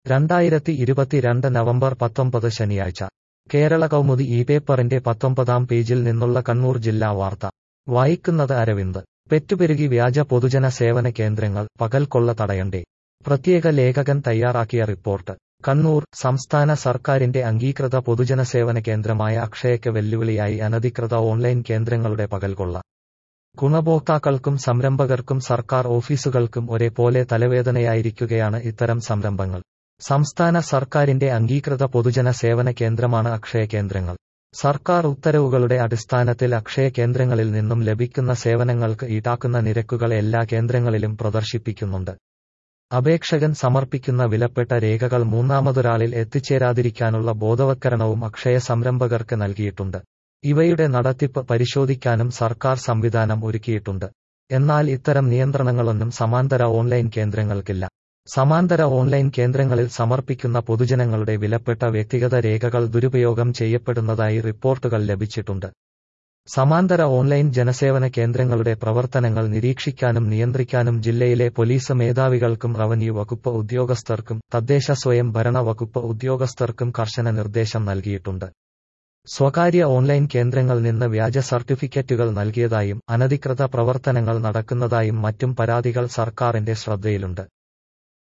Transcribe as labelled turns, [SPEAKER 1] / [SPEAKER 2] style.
[SPEAKER 1] രണ്ടായിരത്തി ഇരുപത്തിരണ്ട് നവംബർ പത്തൊമ്പത് ശനിയാഴ്ച കേരള കൗമുദി ഈ പേപ്പറിന്റെ പത്തൊമ്പതാം പേജിൽ നിന്നുള്ള കണ്ണൂർ ജില്ലാ വാർത്ത വായിക്കുന്നത് അരവിന്ദ് പെറ്റുപെരുകി വ്യാജ പൊതുജന സേവന കേന്ദ്രങ്ങൾ പകൽ കൊള്ള തടയണ്ടേ പ്രത്യേക ലേഖകൻ തയ്യാറാക്കിയ റിപ്പോർട്ട് കണ്ണൂർ സംസ്ഥാന സർക്കാരിന്റെ അംഗീകൃത പൊതുജന സേവന കേന്ദ്രമായ അക്ഷയയ്ക്ക് വെല്ലുവിളിയായി അനധികൃത ഓൺലൈൻ കേന്ദ്രങ്ങളുടെ പകൽകൊള്ള ഗുണഭോക്താക്കൾക്കും സംരംഭകർക്കും സർക്കാർ ഓഫീസുകൾക്കും ഒരേപോലെ തലവേദനയായിരിക്കുകയാണ് ഇത്തരം സംരംഭങ്ങൾ സംസ്ഥാന സർക്കാരിന്റെ അംഗീകൃത പൊതുജന സേവന കേന്ദ്രമാണ് അക്ഷയ കേന്ദ്രങ്ങൾ സർക്കാർ ഉത്തരവുകളുടെ അടിസ്ഥാനത്തിൽ അക്ഷയ കേന്ദ്രങ്ങളിൽ നിന്നും ലഭിക്കുന്ന സേവനങ്ങൾക്ക് ഈടാക്കുന്ന നിരക്കുകൾ എല്ലാ കേന്ദ്രങ്ങളിലും പ്രദർശിപ്പിക്കുന്നുണ്ട് അപേക്ഷകൻ സമർപ്പിക്കുന്ന വിലപ്പെട്ട രേഖകൾ മൂന്നാമതൊരാളിൽ എത്തിച്ചേരാതിരിക്കാനുള്ള ബോധവത്കരണവും അക്ഷയ സംരംഭകർക്ക് നൽകിയിട്ടുണ്ട് ഇവയുടെ നടത്തിപ്പ് പരിശോധിക്കാനും സർക്കാർ സംവിധാനം ഒരുക്കിയിട്ടുണ്ട് എന്നാൽ ഇത്തരം നിയന്ത്രണങ്ങളൊന്നും സമാന്തര ഓൺലൈൻ കേന്ദ്രങ്ങൾക്കില്ല സമാന്തര ഓൺലൈൻ കേന്ദ്രങ്ങളിൽ സമർപ്പിക്കുന്ന പൊതുജനങ്ങളുടെ വിലപ്പെട്ട വ്യക്തിഗത രേഖകൾ ദുരുപയോഗം ചെയ്യപ്പെടുന്നതായി റിപ്പോർട്ടുകൾ ലഭിച്ചിട്ടുണ്ട് സമാന്തര ഓൺലൈൻ ജനസേവന കേന്ദ്രങ്ങളുടെ പ്രവർത്തനങ്ങൾ നിരീക്ഷിക്കാനും നിയന്ത്രിക്കാനും ജില്ലയിലെ പോലീസ് മേധാവികൾക്കും റവന്യൂ വകുപ്പ് ഉദ്യോഗസ്ഥർക്കും തദ്ദേശ സ്വയം ഭരണ വകുപ്പ് ഉദ്യോഗസ്ഥർക്കും കർശന നിർദ്ദേശം നൽകിയിട്ടുണ്ട് സ്വകാര്യ ഓൺലൈൻ കേന്ദ്രങ്ങളിൽ നിന്ന് വ്യാജ സർട്ടിഫിക്കറ്റുകൾ നൽകിയതായും അനധികൃത പ്രവർത്തനങ്ങൾ നടക്കുന്നതായും മറ്റും പരാതികൾ സർക്കാരിന്റെ ശ്രദ്ധയിലുണ്ട്